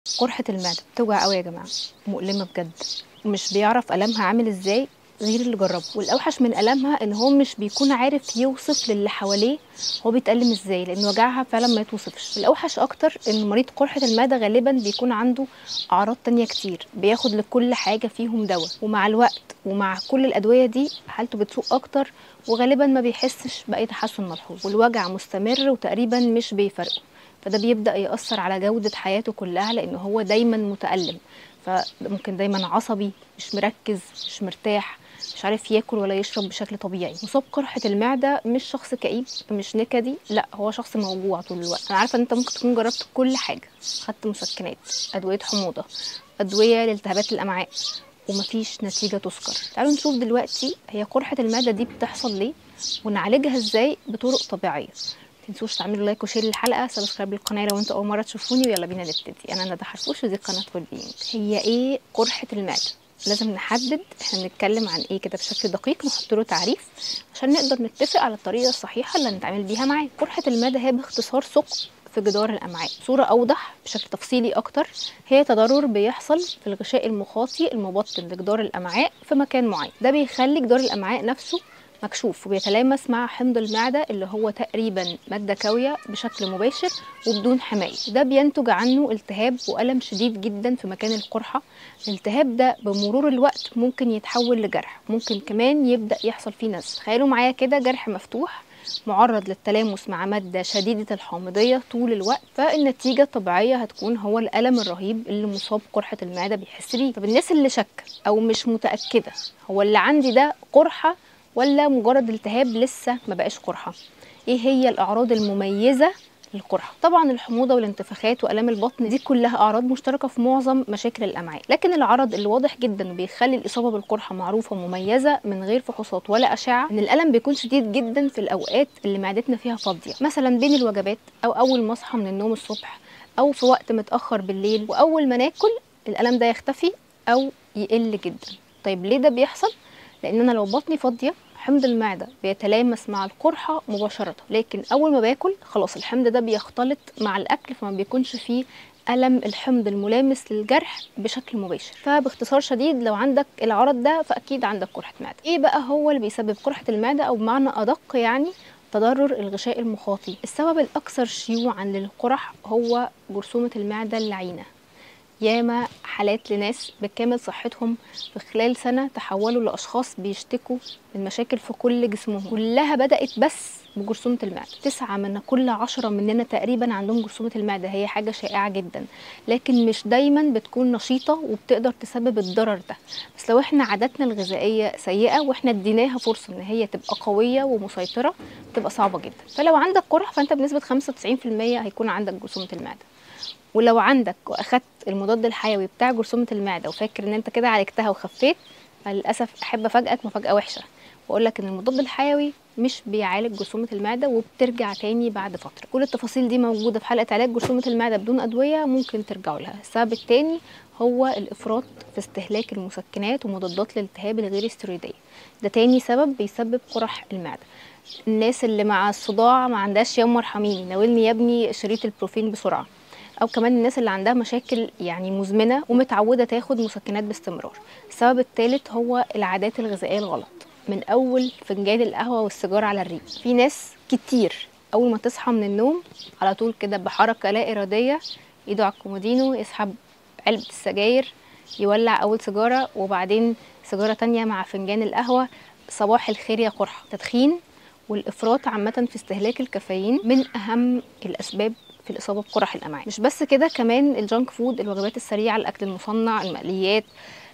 قرحة المعدة بتوجع قوي يا جماعة مؤلمة بجد مش بيعرف ألمها عامل ازاي غير اللي جربه والأوحش من ألمها إن هو مش بيكون عارف يوصف للي حواليه هو بيتألم ازاي لأن وجعها فعلا ما يتوصفش الأوحش أكتر إن مريض قرحة المعدة غالبا بيكون عنده أعراض تانية كتير بياخد لكل حاجة فيهم دواء ومع الوقت ومع كل الأدوية دي حالته بتسوء أكتر وغالبا ما بيحسش بأي تحسن ملحوظ والوجع مستمر وتقريبا مش بيفرقه فده بيبدأ يأثر على جودة حياته كلها لأنه هو دايما متألم فممكن دايما عصبي مش مركز مش مرتاح مش عارف ياكل ولا يشرب بشكل طبيعي مصاب قرحة المعدة مش شخص كئيب مش نكدي لا هو شخص موجوع طول الوقت انا عارفة ان انت ممكن تكون جربت كل حاجة خدت مسكنات ادوية حموضة ادوية لالتهابات الامعاء ومفيش نتيجة تذكر تعالوا نشوف دلوقتي هي قرحة المعدة دي بتحصل ليه ونعالجها ازاي بطرق طبيعية تنسوش تعملوا لايك وشير للحلقه سبسكرايب للقناه لو انتوا اول مره تشوفوني ويلا بينا نبتدي انا ندى حرفوش ودي قناه فول بينج هي ايه قرحه المعده لازم نحدد احنا بنتكلم عن ايه كده بشكل دقيق نحط له تعريف عشان نقدر نتفق على الطريقه الصحيحه اللي هنتعامل بيها معاه قرحه المعده هي باختصار ثقب في جدار الامعاء صوره اوضح بشكل تفصيلي اكتر هي تضرر بيحصل في الغشاء المخاطي المبطن لجدار الامعاء في مكان معين ده بيخلي جدار الامعاء نفسه مكشوف وبيتلامس مع حمض المعدة اللي هو تقريبا مادة كاوية بشكل مباشر وبدون حماية ده بينتج عنه التهاب وألم شديد جدا في مكان القرحة الالتهاب ده بمرور الوقت ممكن يتحول لجرح ممكن كمان يبدأ يحصل فيه نزف تخيلوا معايا كده جرح مفتوح معرض للتلامس مع مادة شديدة الحامضية طول الوقت فالنتيجة الطبيعية هتكون هو الألم الرهيب اللي مصاب قرحة المعدة بيحس بيه طب الناس اللي شك أو مش متأكدة هو اللي عندي ده قرحة ولا مجرد التهاب لسه ما بقاش قرحه ايه هي الاعراض المميزه للقرحه طبعا الحموضه والانتفاخات والام البطن دي كلها اعراض مشتركه في معظم مشاكل الامعاء لكن العرض اللي واضح جدا وبيخلي الاصابه بالقرحه معروفه ومميزه من غير فحوصات ولا اشعه ان الالم بيكون شديد جدا في الاوقات اللي معدتنا فيها فاضيه مثلا بين الوجبات او اول ما اصحى من النوم الصبح او في وقت متاخر بالليل واول ما ناكل الالم ده يختفي او يقل جدا طيب ليه ده بيحصل لان انا لو بطني فاضيه حمض المعده بيتلامس مع القرحه مباشره لكن اول ما باكل خلاص الحمض ده بيختلط مع الاكل فما بيكونش فيه ألم الحمض الملامس للجرح بشكل مباشر فباختصار شديد لو عندك العرض ده فأكيد عندك قرحة معدة إيه بقى هو اللي بيسبب قرحة المعدة أو بمعنى أدق يعني تضرر الغشاء المخاطي السبب الأكثر شيوعا للقرح هو جرثومة المعدة اللعينة ياما حالات لناس بكامل صحتهم في خلال سنة تحولوا لأشخاص بيشتكوا من مشاكل في كل جسمهم كلها بدأت بس بجرثومة المعدة تسعة من كل عشرة مننا تقريبا عندهم جرثومة المعدة هي حاجة شائعة جدا لكن مش دايما بتكون نشيطة وبتقدر تسبب الضرر ده بس لو احنا عاداتنا الغذائية سيئة واحنا اديناها فرصة ان هي تبقى قوية ومسيطرة بتبقى صعبة جدا فلو عندك قرح فانت بنسبة 95% هيكون عندك جرثومة المعدة ولو عندك واخدت المضاد الحيوي بتاع جرثومه المعده وفاكر ان انت كده عالجتها وخفيت فللاسف احب افاجئك مفاجاه وحشه واقول لك ان المضاد الحيوي مش بيعالج جرثومه المعده وبترجع تاني بعد فتره كل التفاصيل دي موجوده في حلقه علاج جرثومه المعده بدون ادويه ممكن ترجعوا لها السبب التاني هو الافراط في استهلاك المسكنات ومضادات الالتهاب الغير استرويديه ده تاني سبب بيسبب قرح المعده الناس اللي مع الصداع ما عندهاش يا مرحميني ناولني يا ابني شريط البروفين بسرعه او كمان الناس اللي عندها مشاكل يعني مزمنه ومتعوده تاخد مسكنات باستمرار السبب الثالث هو العادات الغذائيه الغلط من اول فنجان القهوه والسيجاره على الريق في ناس كتير اول ما تصحى من النوم على طول كده بحركه لا اراديه ايده على الكومودينو يسحب علبه السجاير يولع اول سيجاره وبعدين سيجاره تانية مع فنجان القهوه صباح الخير يا قرحه تدخين والافراط عامه في استهلاك الكافيين من اهم الاسباب في الاصابه بقرح الامعاء مش بس كده كمان الجانك فود الوجبات السريعه الاكل المصنع المقليات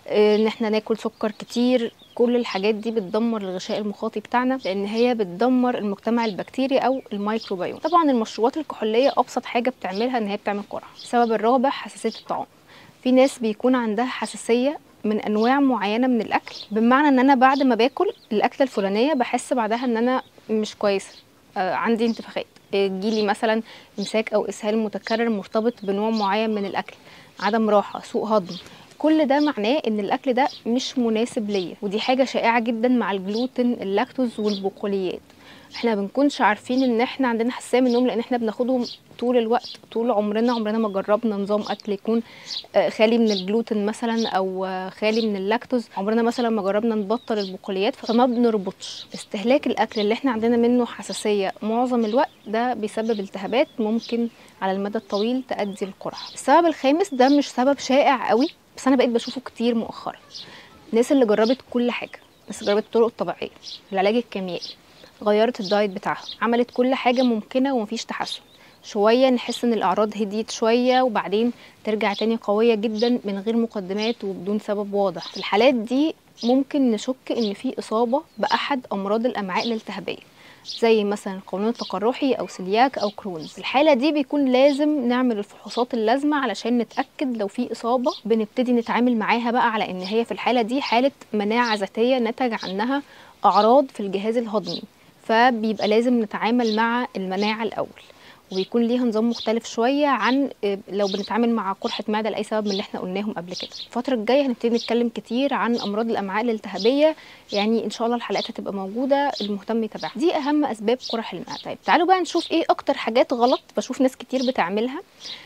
ان احنا ناكل سكر كتير كل الحاجات دي بتدمر الغشاء المخاطي بتاعنا لان هي بتدمر المجتمع البكتيري او الميكروبيوم طبعا المشروبات الكحوليه ابسط حاجه بتعملها ان هي بتعمل قرح السبب الرابع حساسيه الطعام في ناس بيكون عندها حساسيه من انواع معينه من الاكل بمعنى ان انا بعد ما باكل الاكله الفلانيه بحس بعدها ان انا مش كويسه آه عندي انتفاخات جيلي مثلا امساك او اسهال متكرر مرتبط بنوع معين من الاكل عدم راحه سوء هضم كل ده معناه ان الاكل ده مش مناسب ليا ودي حاجه شائعه جدا مع الجلوتين اللاكتوز والبقوليات احنا ما بنكونش عارفين ان احنا عندنا حساسيه منهم لان احنا بناخدهم طول الوقت طول عمرنا عمرنا ما جربنا نظام اكل يكون آه، خالي من الجلوتين مثلا او آه، خالي من اللاكتوز عمرنا مثلا ما جربنا نبطل البقوليات فما بنربطش استهلاك الاكل اللي احنا عندنا منه حساسيه معظم الوقت ده بيسبب التهابات ممكن على المدى الطويل تؤدي للقرحه السبب الخامس ده مش سبب شائع قوي بس انا بقيت بشوفه كتير مؤخرا الناس اللي جربت كل حاجه بس جربت الطرق الطبيعيه العلاج الكيميائي غيرت الدايت بتاعها عملت كل حاجه ممكنه ومفيش تحسن شويه نحس ان الاعراض هديت شويه وبعدين ترجع تاني قويه جدا من غير مقدمات وبدون سبب واضح في الحالات دي ممكن نشك ان في اصابه باحد امراض الامعاء الالتهابيه زي مثلا القولون التقرحي او سيلياك او كرونز الحاله دي بيكون لازم نعمل الفحوصات اللازمه علشان نتاكد لو في اصابه بنبتدي نتعامل معاها بقى على ان هي في الحاله دي حاله مناعه ذاتيه نتج عنها اعراض في الجهاز الهضمي فبيبقى لازم نتعامل مع المناعه الاول وبيكون ليها نظام مختلف شويه عن آه، لو بنتعامل مع قرحه معده لاي سبب من اللي احنا قلناهم قبل كده الفتره الجايه هنبتدي نتكلم كتير عن امراض الامعاء الالتهابيه يعني ان شاء الله الحلقات هتبقى موجوده المهتم يتابعها دي اهم اسباب قرح المعده طيب تعالوا بقى نشوف ايه اكتر حاجات غلط بشوف ناس كتير بتعملها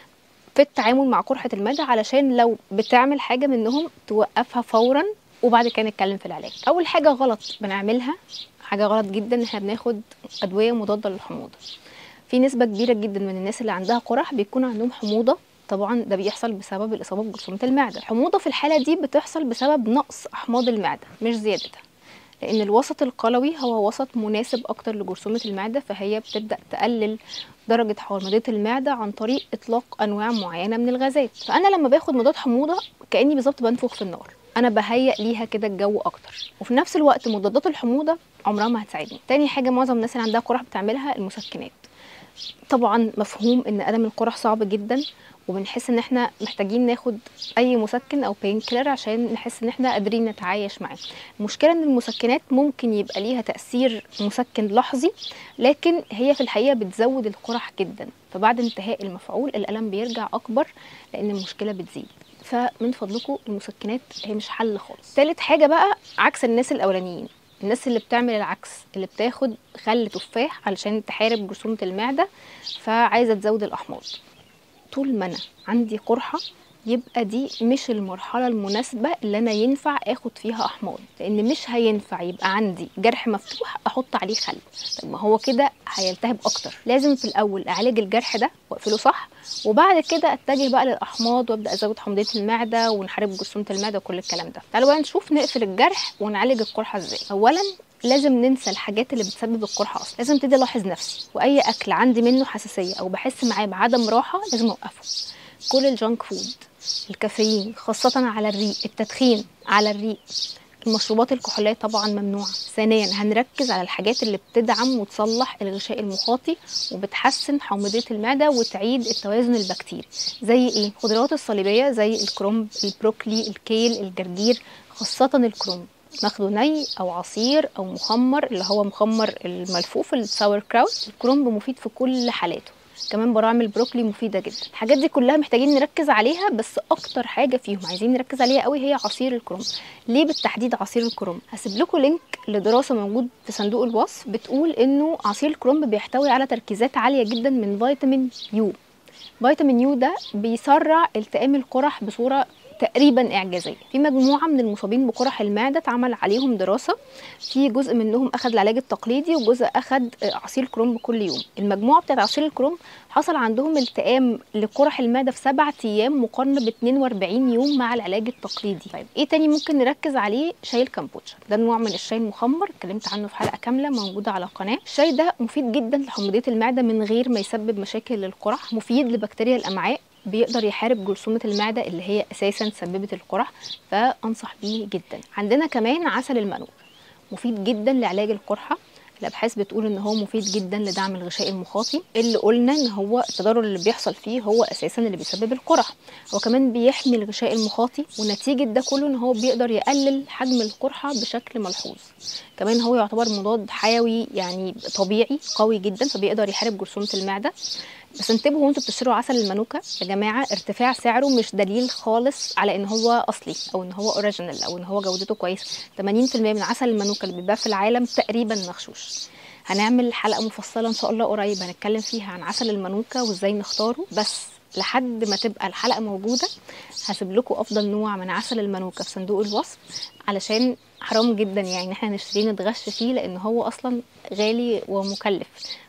في التعامل مع قرحه المعده علشان لو بتعمل حاجه منهم توقفها فورا وبعد كده نتكلم في العلاج اول حاجه غلط بنعملها حاجه غلط جدا ان احنا بناخد ادويه مضاده للحموضه في نسبه كبيره جدا من الناس اللي عندها قرح بيكون عندهم حموضه طبعا ده بيحصل بسبب الاصابه بجرثومه المعده الحموضه في الحاله دي بتحصل بسبب نقص احماض المعده مش زيادتها لان الوسط القلوي هو وسط مناسب اكتر لجرثومه المعده فهي بتبدا تقلل درجه حموضيه المعده عن طريق اطلاق انواع معينه من الغازات فانا لما باخد مضاد حموضه كاني بالظبط بنفخ في النار انا بهيئ ليها كده الجو اكتر وفي نفس الوقت مضادات الحموضه عمرها ما هتساعدني تاني حاجه معظم الناس اللي عندها قرح بتعملها المسكنات طبعا مفهوم ان الم القرح صعب جدا وبنحس ان احنا محتاجين ناخد اي مسكن او بين كيلر عشان نحس ان احنا قادرين نتعايش معاه المشكله ان المسكنات ممكن يبقى ليها تاثير مسكن لحظي لكن هي في الحقيقه بتزود القرح جدا فبعد انتهاء المفعول الالم بيرجع اكبر لان المشكله بتزيد فمن فضلكم المسكنات هي مش حل خالص تالت حاجه بقى عكس الناس الاولانيين الناس اللي بتعمل العكس اللي بتاخد خل تفاح علشان تحارب جرثومه المعده فعايزه تزود الاحماض طول ما انا عندي قرحه يبقى دي مش المرحله المناسبه اللي انا ينفع اخد فيها احماض لان مش هينفع يبقى عندي جرح مفتوح احط عليه خل طب ما هو كده هيلتهب اكتر لازم في الاول اعالج الجرح ده واقفله صح وبعد كده اتجه بقى للاحماض وابدا ازود حمضيه المعده ونحارب جرثومه المعده وكل الكلام ده تعالوا بقى نشوف نقفل الجرح ونعالج القرحه ازاي اولا لازم ننسى الحاجات اللي بتسبب القرحه اصلا لازم ابتدي الاحظ نفسي واي اكل عندي منه حساسيه او بحس معاه بعدم راحه لازم اوقفه كل الجانك فود الكافيين خاصة على الريق التدخين على الريق المشروبات الكحولية طبعا ممنوعة ثانيا هنركز على الحاجات اللي بتدعم وتصلح الغشاء المخاطي وبتحسن حموضية المعدة وتعيد التوازن البكتيري زي ايه الخضروات الصليبية زي الكرنب البروكلي الكيل الجرجير خاصة الكرنب ناخده ني او عصير او مخمر اللي هو مخمر الملفوف الساور كراوت الكرنب مفيد في كل حالاته كمان براعم البروكلي مفيده جدا الحاجات دي كلها محتاجين نركز عليها بس اكتر حاجه فيهم عايزين نركز عليها قوي هي عصير الكرنب ليه بالتحديد عصير الكرنب هسيب لكم لينك لدراسه موجود في صندوق الوصف بتقول انه عصير الكرنب بيحتوي على تركيزات عاليه جدا من فيتامين يو فيتامين يو ده بيسرع التئام القرح بصوره تقريبا اعجازيه في مجموعه من المصابين بقرح المعده اتعمل عليهم دراسه في جزء منهم اخذ العلاج التقليدي وجزء اخذ عصير كرنب كل يوم المجموعه بتاعت عصير الكرنب حصل عندهم التئام لقرح المعده في سبعة ايام مقارنه ب 42 يوم مع العلاج التقليدي طيب ايه تاني ممكن نركز عليه شاي الكمبوتشا ده نوع من الشاي المخمر اتكلمت عنه في حلقه كامله موجوده على القناه الشاي ده مفيد جدا لحموضيه المعده من غير ما يسبب مشاكل للقرح مفيد لبكتيريا الامعاء بيقدر يحارب جرثومة المعدة اللي هي أساسا سببت القرح فأنصح بيه جدا عندنا كمان عسل المنوب مفيد جدا لعلاج القرحة الابحاث بتقول ان هو مفيد جدا لدعم الغشاء المخاطي اللي قلنا ان هو التضرر اللي بيحصل فيه هو اساسا اللي بيسبب القرح هو كمان بيحمي الغشاء المخاطي ونتيجه ده كله ان هو بيقدر يقلل حجم القرحه بشكل ملحوظ كمان هو يعتبر مضاد حيوي يعني طبيعي قوي جدا فبيقدر يحارب جرثومه المعده بس انتبهوا وانتوا بتشتروا عسل المانوكا يا جماعه ارتفاع سعره مش دليل خالص على ان هو اصلي او ان هو اوريجينال او ان هو جودته كويسه 80% من عسل المانوكا اللي بيتباع في العالم تقريبا مغشوش هنعمل حلقه مفصله ان شاء الله قريب هنتكلم فيها عن عسل المانوكا وازاي نختاره بس لحد ما تبقى الحلقه موجوده هسيب لكم افضل نوع من عسل المانوكا في صندوق الوصف علشان حرام جدا يعني ان احنا نشتريه نتغش فيه لان هو اصلا غالي ومكلف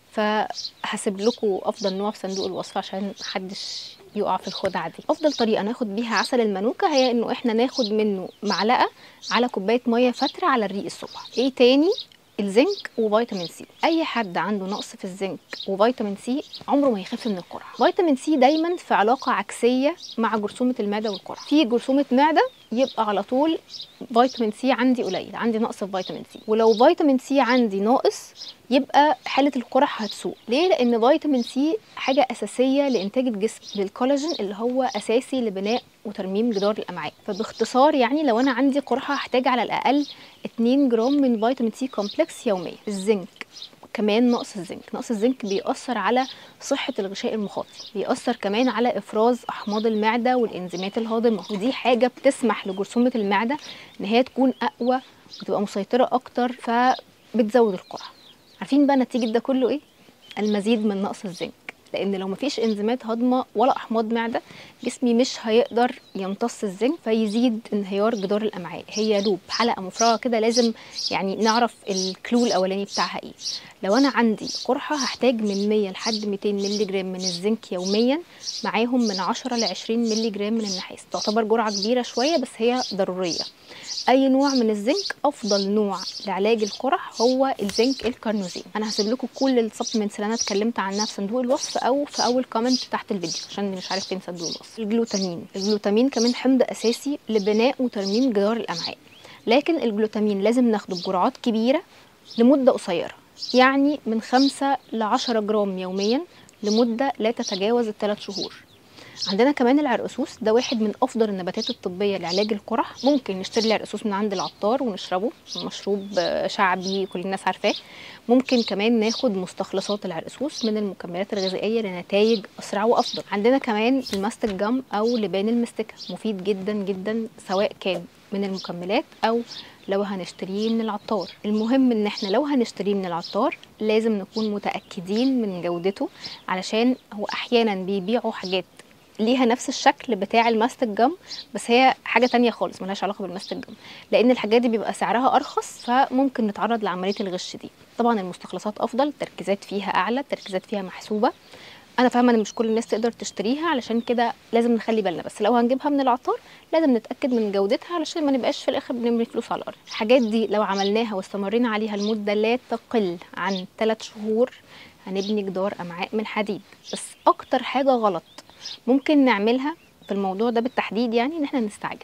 فهسيب لكم افضل نوع في صندوق الوصف عشان محدش يقع في الخدعه دي افضل طريقه ناخد بيها عسل المانوكا هي انه احنا ناخد منه معلقه على كوبايه ميه فتره على الريق الصبح ايه تاني الزنك وفيتامين سي اي حد عنده نقص في الزنك وفيتامين سي عمره ما يخف من القرحه فيتامين سي دايما في علاقه عكسيه مع جرثومه المعده والقرحه في جرثومه معده يبقى على طول فيتامين سي عندي قليل عندي نقص في فيتامين سي ولو فيتامين سي عندي ناقص يبقى حاله القرح هتسوء ليه لان فيتامين سي حاجه اساسيه لانتاج الجسم للكولاجين اللي هو اساسي لبناء وترميم جدار الامعاء فباختصار يعني لو انا عندي قرحه هحتاج على الاقل 2 جرام من فيتامين سي كومبلكس يوميا الزنك كمان نقص الزنك نقص الزنك بيأثر على صحة الغشاء المخاطي بيأثر كمان على إفراز أحماض المعدة والإنزيمات الهاضمة ودي حاجة بتسمح لجرثومة المعدة إن هي تكون أقوى وتبقى مسيطرة أكتر فبتزود القرحة عارفين بقى نتيجة ده كله إيه؟ المزيد من نقص الزنك لان لو مفيش انزيمات هضمه ولا احماض معده جسمي مش هيقدر يمتص الزنك فيزيد انهيار جدار الامعاء هي لوب حلقه مفرغه كده لازم يعني نعرف الكلو الاولاني بتاعها ايه لو انا عندي قرحه هحتاج من 100 لحد 200 مللي جرام من الزنك يوميا معاهم من 10 ل 20 مللي جرام من النحاس تعتبر جرعه كبيره شويه بس هي ضروريه اي نوع من الزنك افضل نوع لعلاج القرح هو الزنك الكارنوزين انا هسيب لكم كل السبلمنتس اللي انا اتكلمت عنها في صندوق الوصف او في اول كومنت تحت الفيديو عشان اللي مش عارف فين صندوق الوصف الجلوتامين الجلوتامين كمان حمض اساسي لبناء وترميم جدار الامعاء لكن الجلوتامين لازم ناخده بجرعات كبيره لمده قصيره يعني من 5 ل 10 جرام يوميا لمده لا تتجاوز الثلاث شهور عندنا كمان العرقسوس ده واحد من افضل النباتات الطبيه لعلاج القرح ممكن نشتري العرقسوس من عند العطار ونشربه مشروب شعبي كل الناس عارفاه ممكن كمان ناخد مستخلصات العرقسوس من المكملات الغذائيه لنتائج اسرع وافضل عندنا كمان الماستك جام او لبان المستكه مفيد جدا جدا سواء كان من المكملات او لو هنشتريه من العطار المهم ان احنا لو هنشتريه من العطار لازم نكون متاكدين من جودته علشان هو احيانا بيبيعوا حاجات ليها نفس الشكل بتاع الماستك جام بس هي حاجه تانية خالص ملهاش علاقه بالماستك جام لان الحاجات دي بيبقى سعرها ارخص فممكن نتعرض لعمليه الغش دي طبعا المستخلصات افضل التركيزات فيها اعلى التركيزات فيها محسوبه انا فاهمه ان مش كل الناس تقدر تشتريها علشان كده لازم نخلي بالنا بس لو هنجيبها من العطار لازم نتاكد من جودتها علشان ما نبقاش في الاخر بنرمي فلوس على الارض الحاجات دي لو عملناها واستمرينا عليها لمده لا تقل عن 3 شهور هنبني جدار امعاء من حديد بس اكتر حاجه غلط ممكن نعملها في الموضوع ده بالتحديد يعني ان احنا نستعجل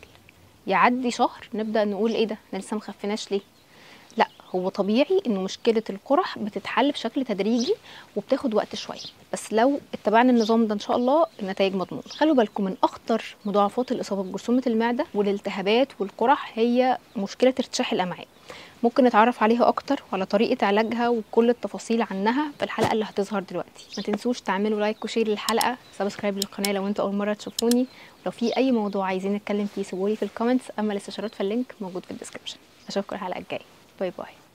يعدي شهر نبدا نقول ايه ده احنا لسه مخفناش ليه لا هو طبيعي انه مشكله القرح بتتحل بشكل تدريجي وبتاخد وقت شويه بس لو اتبعنا النظام ده ان شاء الله النتائج مضمونه خلوا بالكم من اخطر مضاعفات الاصابه بجرثومه المعده والالتهابات والقرح هي مشكله ارتشاح الامعاء ممكن نتعرف عليها اكتر وعلى طريقه علاجها وكل التفاصيل عنها في الحلقه اللي هتظهر دلوقتي ما تنسوش تعملوا لايك وشير للحلقه سبسكرايب للقناه لو انتوا اول مره تشوفوني ولو في اي موضوع عايزين نتكلم فيه سيبولي في الكومنتس اما الاستشارات فاللينك موجود في الديسكربشن اشوفكم الحلقه الجايه باي باي